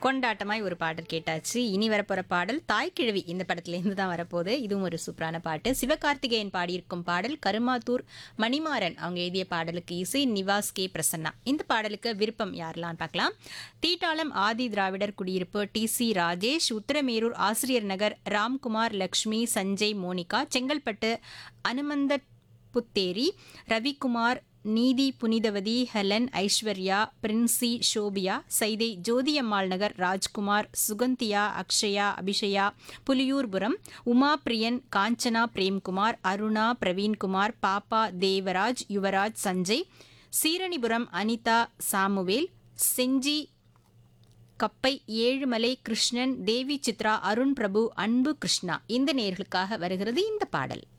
கொண்டாட்டமாய் ஒரு பாடல் கேட்டாச்சு இனி வரப்போற பாடல் தாய்க்கிழவி இந்த படத்துல இருந்து தான் வரப்போகுது இதுவும் ஒரு சூப்பரான பாட்டு சிவகார்த்திகேயன் பாடியிருக்கும் பாடல் கருமாத்தூர் மணிமாறன் அவங்க எழுதிய பாடலுக்கு இசை நிவாஸ் கே பிரசன்னா இந்த பாடலுக்கு விருப்பம் யாரெல்லாம் பார்க்கலாம் தீட்டாளம் ஆதி திராவிடர் குடியிருப்பு D C Rajesh Uthiramerur Asiriyar Nagar Ramkumar Lakshmi Sanjay Monika Chengalpattu Hanumantha Putheri Ravikumar Neethi Punithavathi Helen Aishwarya Princy Sophia Saidai Jothiammal Nagar Rajkumar Suganthiya Akshaya Abishaya Puliyurpuram Uma Priyan Kanchana Premkumar Aruna Praveenkumar Pappa Devaraj Yuvaraj Sanjay Seeranipuram Anitha Samuel Senji Kappai Ezhumalai Krishnan தேவி சித்ரா அருண் பிரபு அன்பு கிருஷ்ணா இந்த நேர்களுக்காக வருகிறது இந்த பாடல்